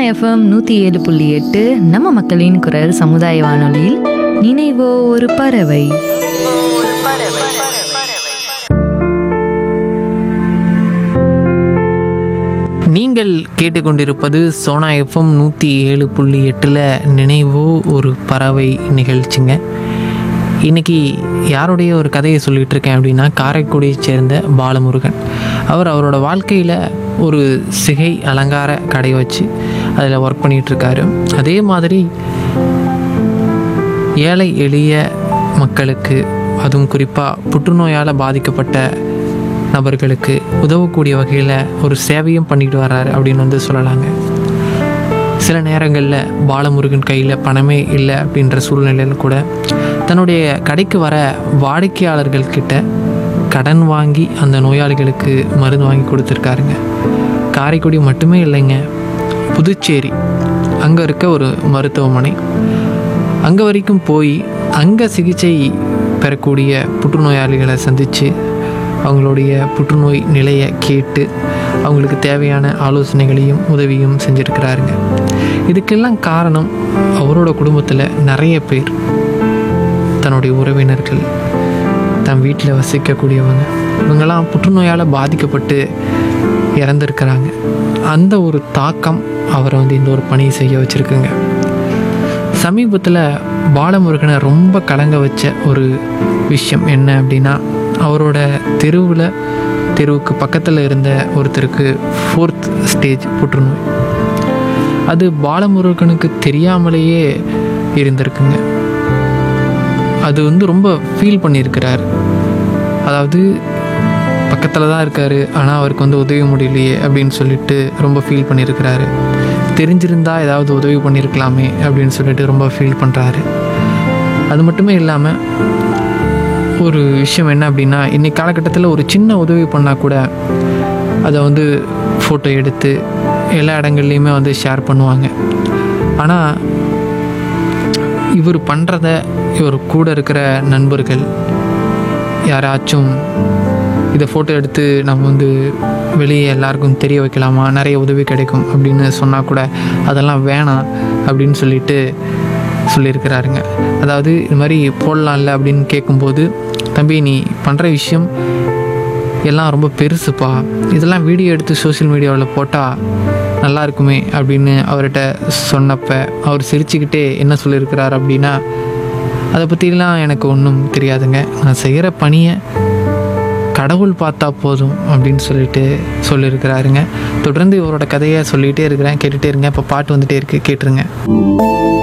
FM நூற்றி ஏழு புள்ளி எட்டு நம்ம மக்களின் குரல் சமுதாய வானொலியில் நினைவோ ஒரு பறவை நீங்கள் கேட்டுக்கொண்டிருப்பது சோனா எஃப்எம் நூற்றி ஏழு புள்ளி எட்டில் நினைவோ ஒரு பறவை நிகழ்ச்சிங்க இன்னைக்கு யாருடைய ஒரு கதையை சொல்லிட்டு இருக்கேன் அப்படின்னா காரைக்குடியைச் சேர்ந்த பாலமுருகன் அவர் அவரோட வாழ்க்கையில் ஒரு சிகை அலங்கார கடை வச்சு அதில் ஒர்க் பண்ணிகிட்ருக்காரு அதே மாதிரி ஏழை எளிய மக்களுக்கு அதுவும் குறிப்பாக புற்றுநோயால் பாதிக்கப்பட்ட நபர்களுக்கு உதவக்கூடிய வகையில் ஒரு சேவையும் பண்ணிட்டு வர்றாரு அப்படின்னு வந்து சொல்லலாங்க சில நேரங்களில் பாலமுருகன் கையில் பணமே இல்லை அப்படின்ற சூழ்நிலையில் கூட தன்னுடைய கடைக்கு வர வாடிக்கையாளர்கள் கிட்ட கடன் வாங்கி அந்த நோயாளிகளுக்கு மருந்து வாங்கி கொடுத்துருக்காருங்க காரைக்குடி மட்டுமே இல்லைங்க புதுச்சேரி அங்கே இருக்க ஒரு மருத்துவமனை அங்கே வரைக்கும் போய் அங்கே சிகிச்சை பெறக்கூடிய புற்றுநோயாளிகளை சந்தித்து அவங்களுடைய புற்றுநோய் நிலையை கேட்டு அவங்களுக்கு தேவையான ஆலோசனைகளையும் உதவியும் செஞ்சுருக்கிறாருங்க இதுக்கெல்லாம் காரணம் அவரோட குடும்பத்தில் நிறைய பேர் தன்னுடைய உறவினர்கள் தன் வீட்டில் வசிக்கக்கூடியவங்க இவங்கெல்லாம் புற்றுநோயால் பாதிக்கப்பட்டு இறந்துருக்கிறாங்க அந்த ஒரு தாக்கம் அவரை வந்து இந்த ஒரு பணியை செய்ய வச்சுருக்குங்க சமீபத்தில் பாலமுருகனை ரொம்ப கலங்க வச்ச ஒரு விஷயம் என்ன அப்படின்னா அவரோட தெருவில் தெருவுக்கு பக்கத்தில் இருந்த ஒருத்தருக்கு ஃபோர்த் ஸ்டேஜ் புற்றுநோய் அது பாலமுருகனுக்கு தெரியாமலேயே இருந்திருக்குங்க அது வந்து ரொம்ப ஃபீல் பண்ணியிருக்கிறார் அதாவது பக்கத்தில் தான் இருக்கார் ஆனால் அவருக்கு வந்து உதவி முடியலையே அப்படின்னு சொல்லிட்டு ரொம்ப ஃபீல் பண்ணியிருக்கிறாரு தெரிஞ்சிருந்தா ஏதாவது உதவி பண்ணியிருக்கலாமே அப்படின்னு சொல்லிட்டு ரொம்ப ஃபீல் பண்ணுறாரு அது மட்டுமே இல்லாமல் ஒரு விஷயம் என்ன அப்படின்னா இன்னைக்கு காலகட்டத்தில் ஒரு சின்ன உதவி பண்ணால் கூட அதை வந்து ஃபோட்டோ எடுத்து எல்லா இடங்கள்லையுமே வந்து ஷேர் பண்ணுவாங்க ஆனால் இவர் பண்ணுறத இவர் கூட இருக்கிற நண்பர்கள் யாராச்சும் இதை ஃபோட்டோ எடுத்து நம்ம வந்து வெளியே எல்லாருக்கும் தெரிய வைக்கலாமா நிறைய உதவி கிடைக்கும் அப்படின்னு சொன்னால் கூட அதெல்லாம் வேணாம் அப்படின்னு சொல்லிட்டு சொல்லியிருக்கிறாருங்க அதாவது இது மாதிரி போடலாம்ல அப்படின்னு கேட்கும்போது தம்பி நீ பண்ணுற விஷயம் எல்லாம் ரொம்ப பெருசுப்பா இதெல்லாம் வீடியோ எடுத்து சோஷியல் மீடியாவில் போட்டால் நல்லா இருக்குமே அப்படின்னு அவர்கிட்ட சொன்னப்ப அவர் சிரிச்சுக்கிட்டே என்ன சொல்லியிருக்கிறார் அப்படின்னா அதை பற்றிலாம் எனக்கு ஒன்றும் தெரியாதுங்க நான் செய்கிற பணியை கடவுள் பார்த்தா போதும் அப்படின்னு சொல்லிட்டு சொல்லியிருக்கிறாருங்க தொடர்ந்து இவரோட கதையை சொல்லிகிட்டே இருக்கிறேன் கேட்டுகிட்டே இருங்க இப்போ பாட்டு வந்துட்டே இருக்கு கேட்டுருங்க